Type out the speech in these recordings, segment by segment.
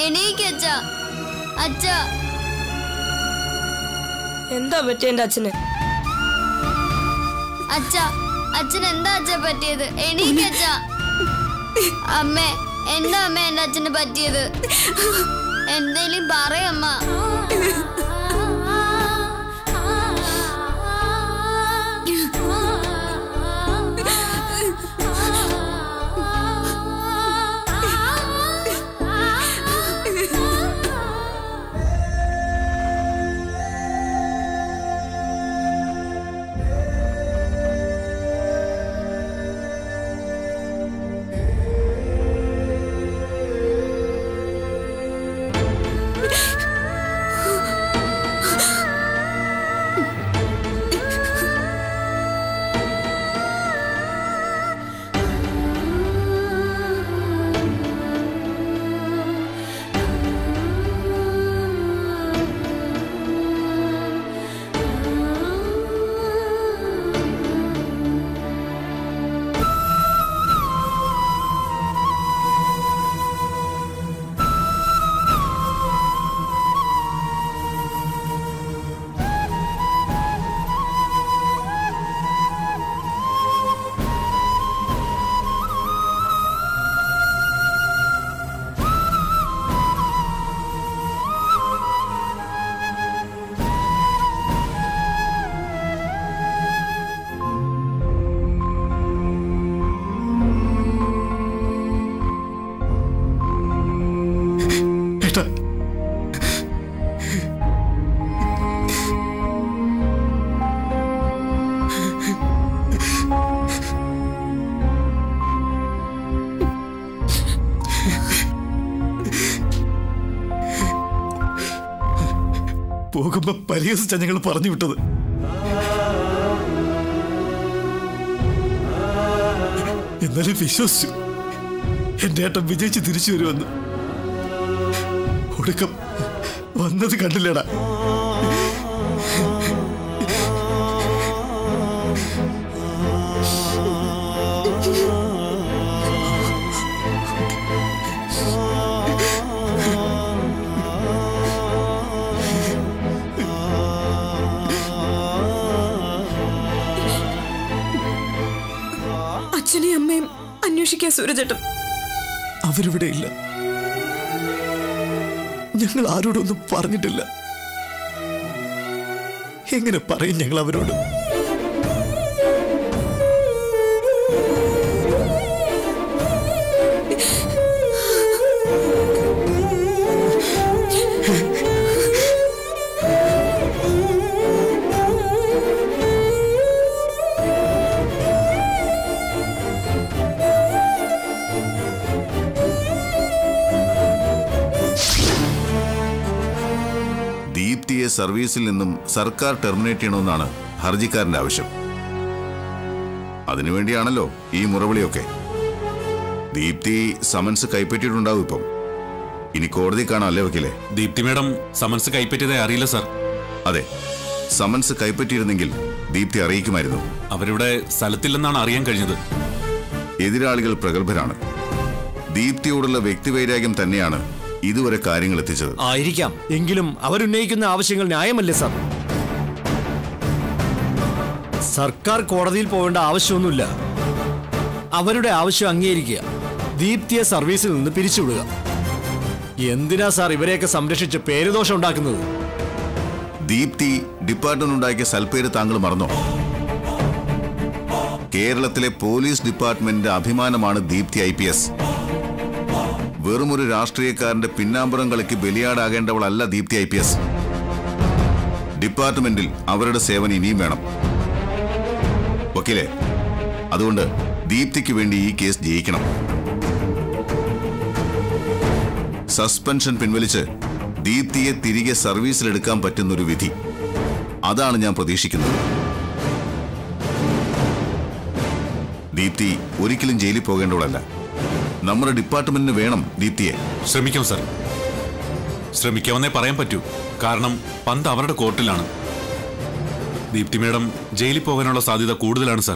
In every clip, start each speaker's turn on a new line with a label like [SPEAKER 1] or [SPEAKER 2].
[SPEAKER 1] എണീക്ക് അച്ഛ അച്ഛ
[SPEAKER 2] എന്താ പറ്റിയ എന്റെ അച്ഛന്
[SPEAKER 1] അച്ഛ അച്ഛൻ എന്താ അച്ഛ പറ്റിയത് എണീക്ക് അച്ഛ അമ്മേ എന്താ അമ്മ എന്റെ അച്ഛന് പറ്റിയത് എന്തേലും പറയമ്മ
[SPEAKER 3] ഏട്ടാ പോകുമ്പോ പരിഹസിച്ച ഞങ്ങൾ പറഞ്ഞു വിട്ടത് എന്നാലും വിശ്വസിച്ചു എന്റെ ഏട്ടൻ വിജയിച്ച് തിരിച്ചു വരുമെന്ന് ഒടുക്കം വന്നത് കണ്ടില്ലടാ
[SPEAKER 2] അച്ഛനെയും അമ്മയും അന്വേഷിക്കാൻ സൂരജേട്ടൻ
[SPEAKER 3] അവരിവിടെ ഇല്ല ഞങ്ങൾ ആരോടൊന്നും പറഞ്ഞിട്ടില്ല എങ്ങനെ പറയും ഞങ്ങൾ അവരോട്
[SPEAKER 4] ദീപ്തിയെ സർവീസിൽ നിന്നും സർക്കാർ ടെർമിനേറ്റ് ചെയ്യണമെന്നാണ് ഹർജിക്കാരന്റെ ആവശ്യം അതിനുവേണ്ടിയാണല്ലോ ഈ മുറവിളിയൊക്കെ ദീപ്തി സമൻസ് കൈപ്പറ്റിയിട്ടുണ്ടാവും ഇപ്പം ഇനി കോടതി കാണാമല്ലേ വക്കീലെ
[SPEAKER 5] ദീപ്തി മേഡം സമൻസ് കൈപ്പറ്റിയതേ അറിയില്ല സാർ
[SPEAKER 4] അതെ സമൻസ് കൈപ്പറ്റിയിരുന്നെങ്കിൽ ദീപ്തി അറിയിക്കുമായിരുന്നു
[SPEAKER 5] അവരിവിടെ സ്ഥലത്തില്ലെന്നാണ് അറിയാൻ കഴിഞ്ഞത്
[SPEAKER 4] എതിരാളികൾ പ്രഗത്ഭരാണ് ദീപ്തിയോടുള്ള വ്യക്തിവൈരാഗ്യം തന്നെയാണ് ഇതുവരെ കാര്യങ്ങൾ എത്തിച്ചത്
[SPEAKER 6] ആയിരിക്കാം എങ്കിലും അവരുന്നയിക്കുന്ന ആവശ്യങ്ങൾ ന്യായമല്ലേ സാർ സർക്കാർ കോടതിയിൽ പോകേണ്ട ആവശ്യമൊന്നുമില്ല അവരുടെ ആവശ്യം അംഗീകരിക്കുക ദീപ്തിയെ സർവീസിൽ നിന്ന് പിരിച്ചുവിടുക എന്തിനാ സാർ ഇവരെയൊക്കെ സംരക്ഷിച്ച് പേരുദോഷം ഉണ്ടാക്കുന്നത്
[SPEAKER 4] ദീപ്തി ഡിപ്പാർട്ട്മെന്റ് ഉണ്ടാക്കിയ സൽപ്പേര് താങ്കൾ മറന്നോ കേരളത്തിലെ പോലീസ് ഡിപ്പാർട്ട്മെന്റിന്റെ അഭിമാനമാണ് ദീപ്തി ഐ പി എസ് വെറുമൊരു രാഷ്ട്രീയക്കാരന്റെ പിന്നാമ്പുറം കളിക്ക് ബലിയാടാകേണ്ടവളല്ല ദീപ്തി ഐ പി എസ് ഡിപ്പാർട്ട്മെന്റിൽ അവരുടെ സേവനം ഇനിയും വേണം വക്കീലെ അതുകൊണ്ട് ദീപ്തിക്ക് വേണ്ടി ഈ കേസ് ജയിക്കണം സസ്പെൻഷൻ പിൻവലിച്ച് ദീപ്തിയെ തിരികെ സർവീസിലെടുക്കാൻ പറ്റുന്നൊരു വിധി അതാണ് ഞാൻ പ്രതീക്ഷിക്കുന്നത് ദീപ്തി ഒരിക്കലും ജയിലിൽ പോകേണ്ടവളല്ല നമ്മുടെ ഡിപ്പാർട്ട്മെന്റിന് വേണം ദീപ്തിയെ
[SPEAKER 5] ശ്രമിക്കാം സാർ ശ്രമിക്കാമെന്നേ പറയാൻ പറ്റൂ കാരണം പന്ത് അവരുടെ കോർട്ടിലാണ് ദീപ്തി മേഡം ജയിലിൽ പോകാനുള്ള സാധ്യത കൂടുതലാണ് സാർ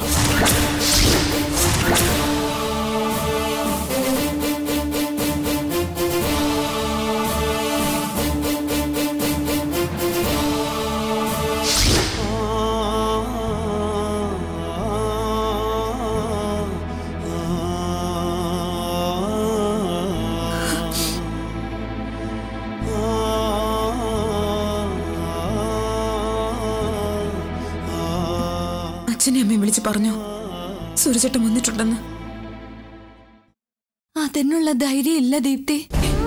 [SPEAKER 2] അച്ഛനെ അമ്മയും വിളിച്ച് പറഞ്ഞു സൂരജേട്ടൻ വന്നിട്ടുണ്ടെന്ന്
[SPEAKER 7] അതിനുള്ള ധൈര്യം ഇല്ല ദീപ്തി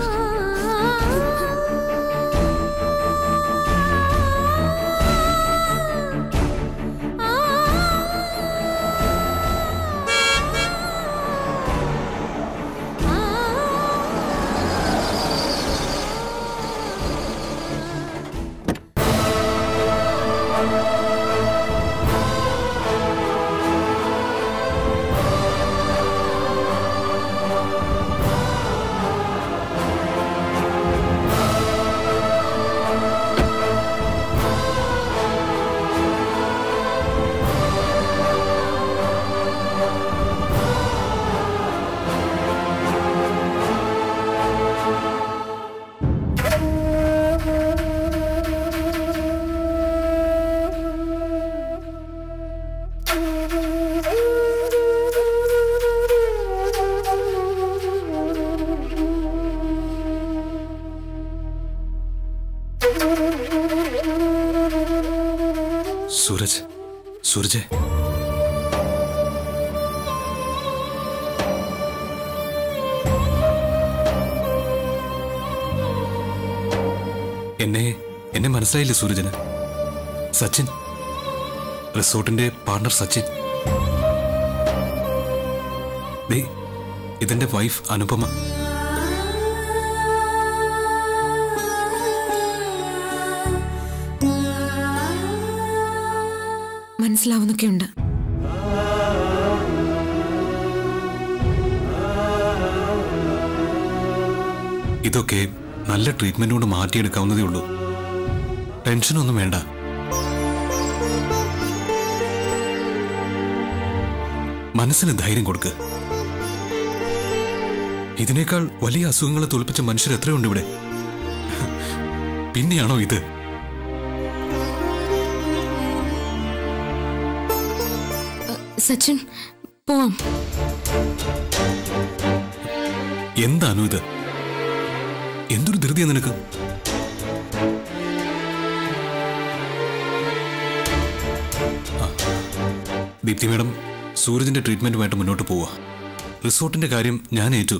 [SPEAKER 6] സൂരജ് സൂരജ് എന്നെ എന്നെ മനസ്സിലായില്ലേ സൂരജന് സച്ചിൻ റിസോർട്ടിന്റെ പാർട്ണർ സച്ചിൻ ദേ ഇതെന്റെ വൈഫ് അനുപമ
[SPEAKER 2] മനസ്സിലാവുന്നൊക്കെ ഉണ്ട്
[SPEAKER 6] ഇതൊക്കെ നല്ല ട്രീറ്റ്മെന്റ് കൊണ്ട് മാറ്റിയെടുക്കാവുന്നതേ ഉള്ളൂ ടെൻഷനൊന്നും വേണ്ട മനസ്സിന് ധൈര്യം കൊടുക്ക് ഇതിനേക്കാൾ വലിയ അസുഖങ്ങളെ തോൽപ്പിച്ച മനുഷ്യർ എത്രയുണ്ട് ഇവിടെ പിന്നെയാണോ ഇത്
[SPEAKER 7] സച്ചിൻ പോവാം
[SPEAKER 6] എന്താണോ ഇത് എന്തൊരു ധൃതിയാ നിനക്ക് ആ. ദീപ്തി മാഡം സൂരജിന്റെ ട്രീറ്റ്മെന്റുമായിട്ട് മുന്നോട്ട് പോവുക റിസോർട്ടിന്റെ കാര്യം ഞാൻ ഏറ്റു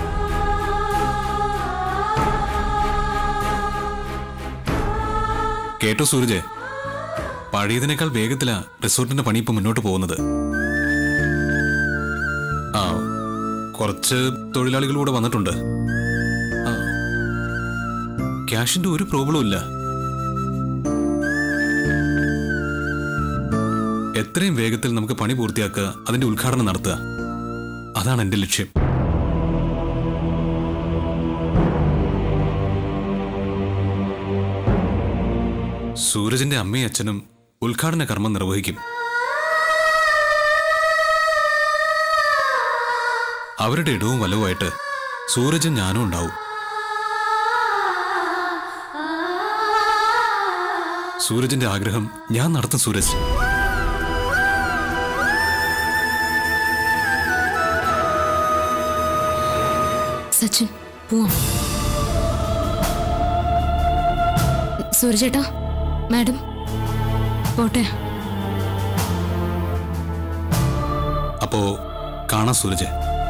[SPEAKER 6] കേട്ടോ സൂരജ് പഴയതിനേക്കാൾ വേഗത്തിലാ റിസോർട്ടിന്റെ പണി ഇപ്പൊ മുന്നോട്ട് പോകുന്നത് ആ കുറച്ച് തൊഴിലാളികൾ കൂടെ വന്നിട്ടുണ്ട് ആ. ക്യാഷിന്റെ ഒരു പ്രോബ്ലം ഇല്ല എത്രയും വേഗത്തിൽ നമുക്ക് പണി പൂർത്തിയാക്കുക അതിന്റെ ഉദ്ഘാടനം നടത്തുക അതാണ് എന്റെ ലക്ഷ്യം സൂരജിന്റെ അമ്മയും അച്ഛനും ഉദ്ഘാടന കർമ്മം നിർവഹിക്കും അവരുടെ ഇടവും വലവുമായിട്ട് സൂരജും ഞാനും ഉണ്ടാവും സൂരജിന്റെ ആഗ്രഹം ഞാൻ നടത്തും സൂരജ്
[SPEAKER 7] സച്ചിൻ പോവാം സൂരജേട്ടാ മാഡം പോട്ടെ
[SPEAKER 6] അപ്പോ കാണാം സൂരജ്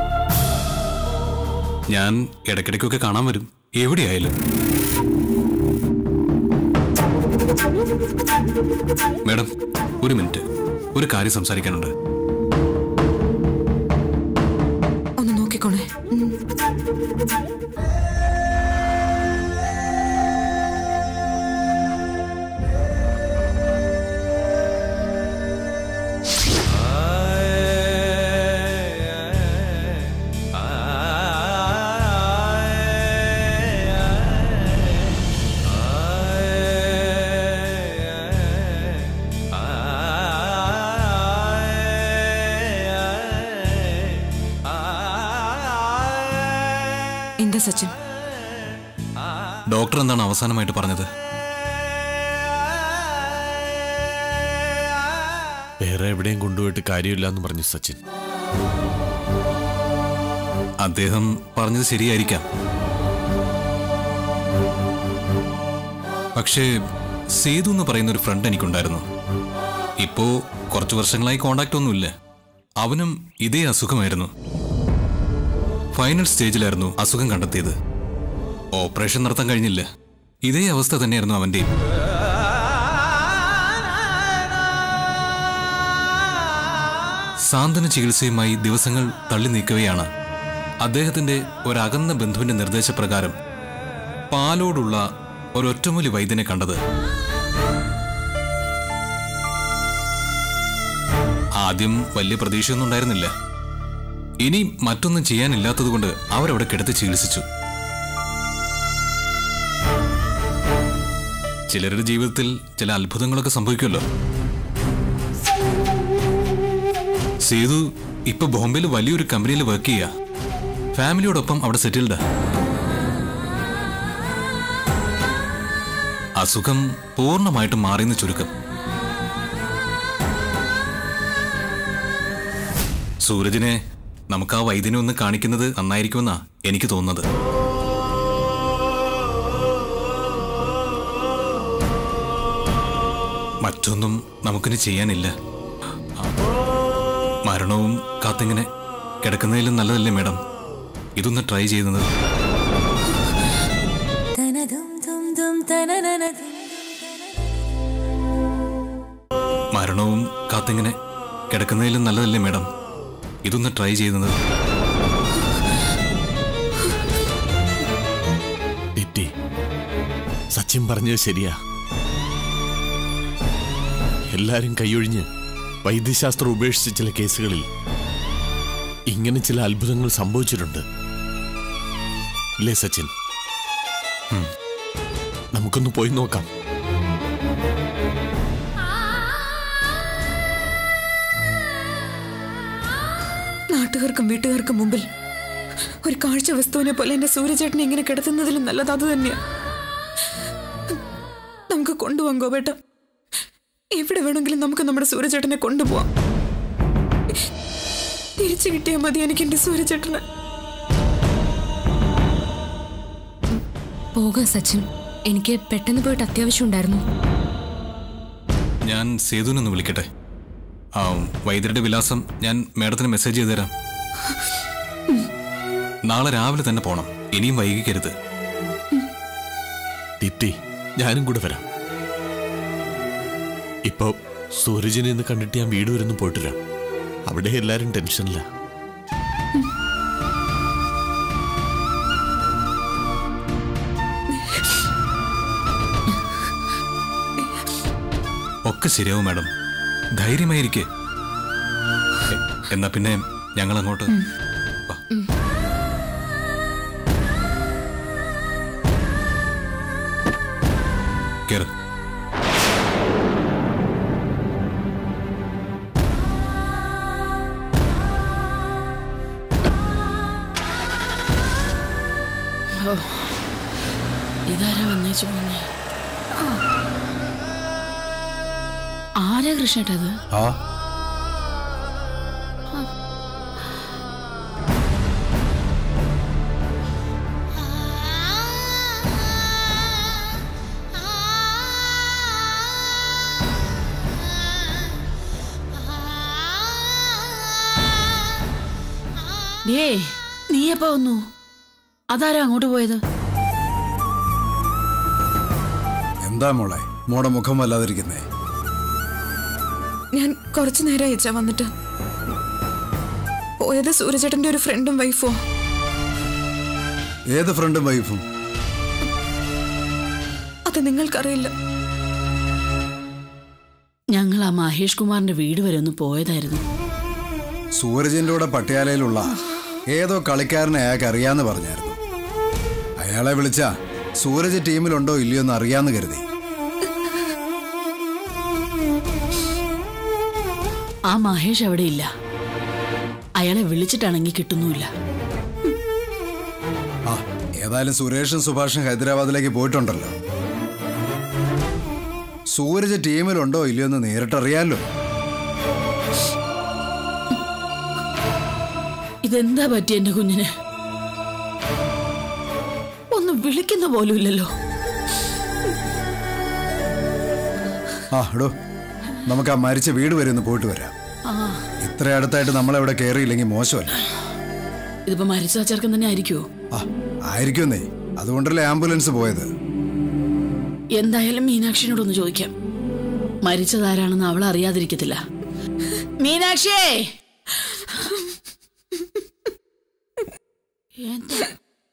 [SPEAKER 6] ഞാൻ ഇടയ്ക്കിടയ്ക്കൊക്കെ കാണാൻ വരും എവിടെയായാലും മേഡം ഒരു മിനിറ്റ് ഒരു കാര്യം സംസാരിക്കാനുണ്ട്
[SPEAKER 2] ഒന്ന് നോക്കിക്കോണേ എന്താ സച്ചിൻ
[SPEAKER 6] ഡോക്ടർ എന്താണ് അവസാനമായിട്ട് പറഞ്ഞത്
[SPEAKER 3] വേറെ എവിടെയും കൊണ്ടുപോയിട്ട് കാര്യമില്ല എന്ന് പറഞ്ഞു സച്ചിൻ
[SPEAKER 6] അദ്ദേഹം പറഞ്ഞത് ശരിയായിരിക്കാം പക്ഷേ സേതു എന്ന് പറയുന്ന ഒരു ഫ്രണ്ട് എനിക്കുണ്ടായിരുന്നു ഇപ്പോ കുറച്ചു വർഷങ്ങളായി കോണ്ടാക്ട് ഒന്നുമില്ല അവനും ഇതേ അസുഖമായിരുന്നു ഫൈനൽ സ്റ്റേജിലായിരുന്നു അസുഖം കണ്ടെത്തിയത് ഓപ്പറേഷൻ നടത്താൻ കഴിഞ്ഞില്ല ഇതേ അവസ്ഥ തന്നെയായിരുന്നു അവന്റെയും സാന്ത്വന ചികിത്സയുമായി ദിവസങ്ങൾ തള്ളി നീക്കവെയാണ് അദ്ദേഹത്തിന്റെ ഒരകന്ന ബന്ധുവിന്റെ നിർദ്ദേശപ്രകാരം പാലോടുള്ള ഒരൊറ്റമൂലി വൈദ്യനെ കണ്ടത് ആദ്യം വലിയ പ്രതീക്ഷയൊന്നും ഉണ്ടായിരുന്നില്ല ഇനി മറ്റൊന്നും ചെയ്യാനില്ലാത്തതുകൊണ്ട് അവരവിടെ കിടത്തി ചികിത്സിച്ചു ചിലരുടെ ജീവിതത്തിൽ ചില അത്ഭുതങ്ങളൊക്കെ സംഭവിക്കുമല്ലോ സേതു ഇപ്പൊ ബോംബെയിൽ വലിയൊരു കമ്പനിയിൽ വർക്ക് ചെയ്യുക ഫാമിലിയോടൊപ്പം അവിടെ സെറ്റിൽഡ് അസുഖം പൂർണ്ണമായിട്ടും മാറിയെന്ന് ചുരുക്കം സൂരജിനെ നമുക്ക് ആ വൈദ്യനെ ഒന്ന് കാണിക്കുന്നത് നന്നായിരിക്കുമെന്നാ എനിക്ക് തോന്നുന്നത് മറ്റൊന്നും നമുക്കിനി ചെയ്യാനില്ല മരണവും കാത്തിങ്ങനെ കിടക്കുന്നതിലും നല്ലതല്ലേ മേഡം ഇതൊന്ന് ട്രൈ ചെയ്യുന്നത് മരണവും കാത്തിങ്ങനെ കിടക്കുന്നതിലും നല്ലതല്ലേ മേഡം ഇതൊന്ന് ട്രൈ ചെയ്യുന്നത്
[SPEAKER 3] ഡിറ്റി സച്ചിൻ പറഞ്ഞത് ശരിയാ എല്ലാരും കൈയൊഴിഞ്ഞ് വൈദ്യശാസ്ത്രം ഉപേക്ഷിച്ച ചില കേസുകളിൽ ഇങ്ങനെ ചില അത്ഭുതങ്ങൾ സംഭവിച്ചിട്ടുണ്ട് ഇല്ലേ സച്ചിൻ ഉം. നമുക്കൊന്ന് പോയി നോക്കാം
[SPEAKER 2] നാട്ടുകാർക്കും വീട്ടുകാർക്കും മുമ്പിൽ ഒരു കാഴ്ച വസ്തുവിനെ പോലെ എന്റെ സൂര്യചേട്ടനെ ഇങ്ങനെ കിടത്തുന്നതിലും നല്ലത് അത് തന്നെയാ നമുക്ക് കൊണ്ടുപോകാം ഗോപേട്ട എവിടെ വേണമെങ്കിലും നമുക്ക് നമ്മുടെ സൂര്യചേട്ടനെ കൊണ്ടുപോവാം തിരിച്ചു കിട്ടിയാൽ മതി എനിക്ക് എന്റെ സൂര്യചേട്ടനെ
[SPEAKER 7] പോകാം സച്ചിൻ എനിക്ക് പെട്ടെന്ന് പോയിട്ട് അത്യാവശ്യം ഉണ്ടായിരുന്നു
[SPEAKER 6] ഞാൻ സേതുവിനൊന്ന് വിളിക്കട്ടെ ആ വൈദ്യരുടെ വിലാസം ഞാൻ മേഡത്തിന് മെസ്സേജ് ചെയ്തു തരാം നാളെ രാവിലെ തന്നെ പോണം ഇനിയും വൈകിക്കരുത്
[SPEAKER 3] ഡിറ്റി ഞാനും കൂടെ വരാം ഇപ്പൊ സൂരജിനെ ഇന്ന് കണ്ടിട്ട് ഞാൻ വീട് വരെ ഒന്ന് പോയിട്ട് വരാം അവിടെ എല്ലാരും ടെൻഷനില്ല
[SPEAKER 6] ഒക്കെ ശരിയാവും മാഡം ധൈര്യമായിരിക്കെ എ- എന്നാ പിന്നെ ഞങ്ങൾ അങ്ങോട്ട് വാ. കേറ്
[SPEAKER 8] ഇതാരാ വന്നേച്ചു പോന്നെ ആരാ കൃഷ്ണേട്ടത് ഡേ നീ എപ്പോ വന്നു അതാരാ അങ്ങോട്ട് പോയത്
[SPEAKER 9] എന്താ മോളെ മോടെ മുഖം വല്ലാതിരിക്കുന്നേ
[SPEAKER 2] ഞാൻ കുറച്ചു നേരം അയച്ചാ വന്നിട്ട് പോയത് സൂര്യചേട്ടന്റെ ഒരു ഫ്രണ്ടും വൈഫോ
[SPEAKER 9] ഏത് ഫ്രണ്ടും വൈഫും
[SPEAKER 2] അത് നിങ്ങൾക്കറിയില്ല
[SPEAKER 8] ഞങ്ങൾ ആ മഹേഷ് കുമാറിന്റെ വീട് വരെ ഒന്ന് പോയതായിരുന്നു
[SPEAKER 9] സൂരജിന്റെ കൂടെ പട്ടിയാലയിലുള്ള ഏതോ കളിക്കാരനെ അയാൾക്ക് അറിയാന്ന് പറഞ്ഞായിരുന്നു അയാളെ വിളിച്ച സൂരജ് ടീമിലുണ്ടോ ഇല്ലയോ എന്ന് അറിയാന്ന് കരുതി
[SPEAKER 8] ആ മഹേഷ് അവിടെ ഇല്ല അയാളെ വിളിച്ചിട്ടാണെങ്കിൽ കിട്ടുന്നുമില്ല
[SPEAKER 9] ആ ഏതായാലും സുരേഷും സുഭാഷും ഹൈദരാബാദിലേക്ക് പോയിട്ടുണ്ടല്ലോ സൂരജ് ടീമിലുണ്ടോ ഇല്ലയോ എന്ന് നേരിട്ടറിയാലോ
[SPEAKER 8] ഇതെന്താ പറ്റി എന്റെ കുഞ്ഞിന് ഒന്ന് വിളിക്കുന്ന പോലും ഇല്ലല്ലോ
[SPEAKER 9] ആ എടോ നമുക്ക് ആ മരിച്ച വീട് വരെ ഒന്ന് പോയിട്ട് വരാം
[SPEAKER 8] ആ
[SPEAKER 9] ഇത്ര അടുത്തായിട്ട് നമ്മളെവിടെ കയറിയില്ലെങ്കിൽ മോശമല്ല
[SPEAKER 8] ഇതിപ്പോ മരിച്ച ആ ചെറുക്കൻ തന്നെ ആയിരിക്കുമോ
[SPEAKER 9] ആ ആയിരിക്കുന്നേ അതുകൊണ്ടല്ലേ ആംബുലൻസ് പോയത്
[SPEAKER 8] എന്തായാലും മീനാക്ഷിനോടൊന്ന് ചോദിക്കാം മരിച്ചതാരാണെന്ന് അവൾ അറിയാതിരിക്കത്തില്ല മീനാക്ഷിയേ എന്താ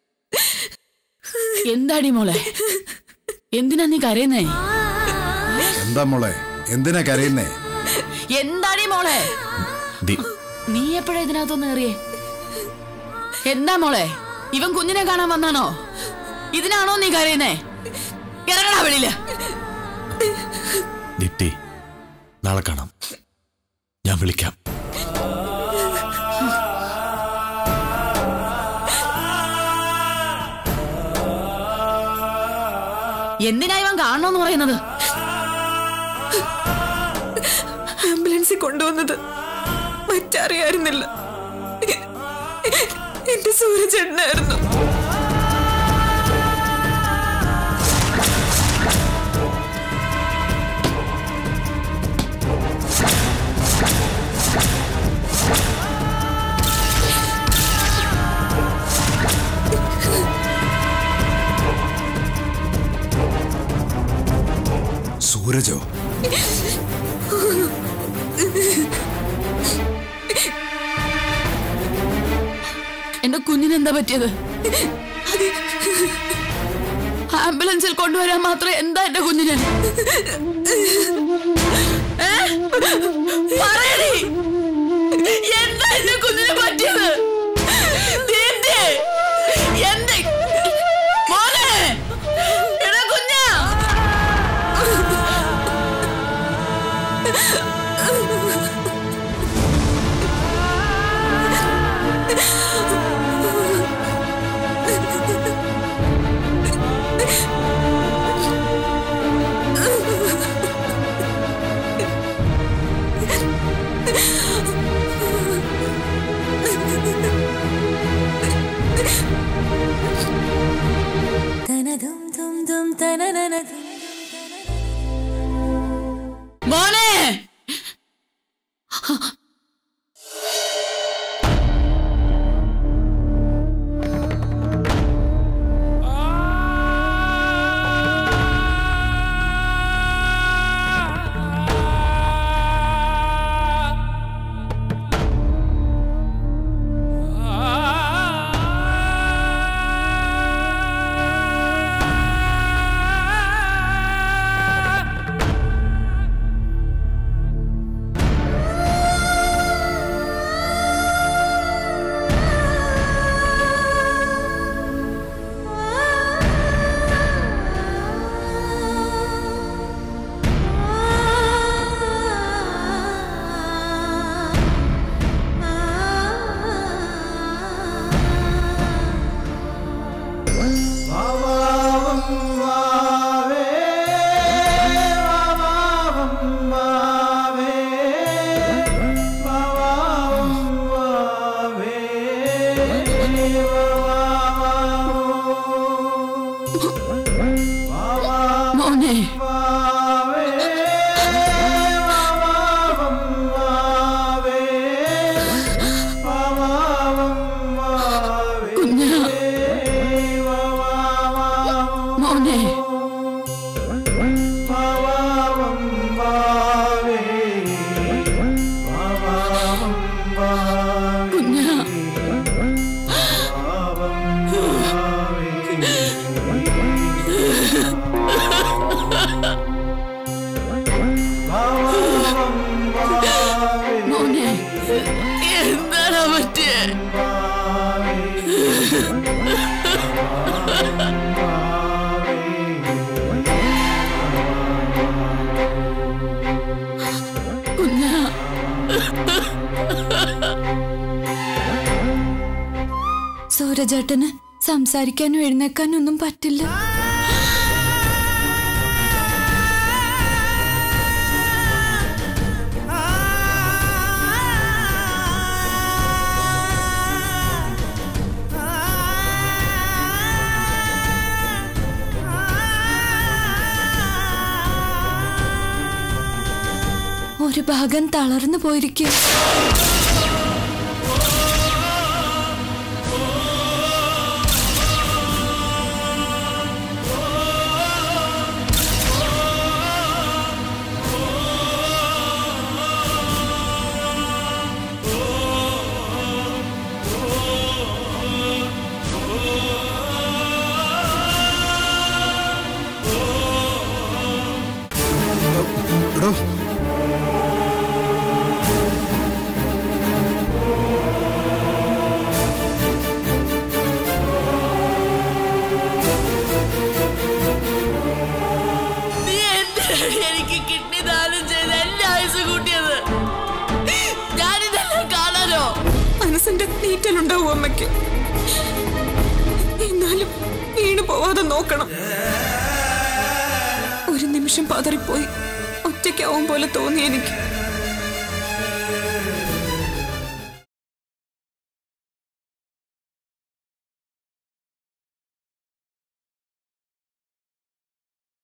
[SPEAKER 8] എന്താടി മോളെ എന്തിനാ നീ കരയുന്നേ
[SPEAKER 9] എന്താ മോളെ എന്തിനാ കരയുന്നേ
[SPEAKER 8] എന്താടി മോളെ
[SPEAKER 3] ദീ-
[SPEAKER 8] നീ എപ്പോഴാ ഇതിനകത്തൊന്ന് കയറിയേ എന്താ മോളെ ഇവൻ കുഞ്ഞിനെ കാണാൻ വന്നാണോ ഇതിനാണോ നീ കരയുന്നേ ഇറങ്ങടാ വെളിയില്
[SPEAKER 3] ദീപ്തി നാളെ കാണാം ഞാൻ വിളിക്കാം
[SPEAKER 8] എന്തിനാ ഇവൻ കാണണോന്ന് പറയുന്നത്
[SPEAKER 2] ആംബുലൻസിൽ കൊണ്ടുവന്നത് മറ്ററിയായിരുന്നില്ല എന്റെ സൂര്യചേട്ടനായിരുന്നു
[SPEAKER 9] സൂരജോ
[SPEAKER 8] എന്റെ കുഞ്ഞിന് എന്താ പറ്റിയത് ആംബുലൻസിൽ കൊണ്ടുവരാൻ മാത്രം എന്താ എന്റെ കുഞ്ഞിന് ഏ? പറയടി. എന്താ എന്റെ കുഞ്ഞിന് പറ്റിയത് ദീപ്തി, എന്റെ മോനെ എടാ കുഞ്ഞാ മോനെ മോനെ കുഞ്ഞ മോനെ കുഞ്ഞ മോനെ എന്താണ് പറ്റിയേ കുഞ്ഞ
[SPEAKER 7] സൂരജേട്ടന് സംസാരിക്കാനും എഴുന്നേക്കാനും ഒന്നും പറ്റില്ല ഒരു ഭാഗം തളർന്നു പോയിരിക്കും
[SPEAKER 9] എടോ
[SPEAKER 8] നീ എന്തിനാണ് എനിക്ക് കിഡ്നി ദാനം ചെയ്ത് എന്റെ ആയുസ് കൂട്ടിയത് ഞാനിതെല്ലാം കാണാനോ
[SPEAKER 2] മനസ്സിന്റെ നീറ്റലുണ്ടാവും അമ്മയ്ക്ക് എന്നാലും വീണു പോവാതെ നോക്കണം ഒരു നിമിഷം പതറിപ്പോയി ഒറ്റയ്ക്കാവും പോലെ തോന്നി എനിക്ക്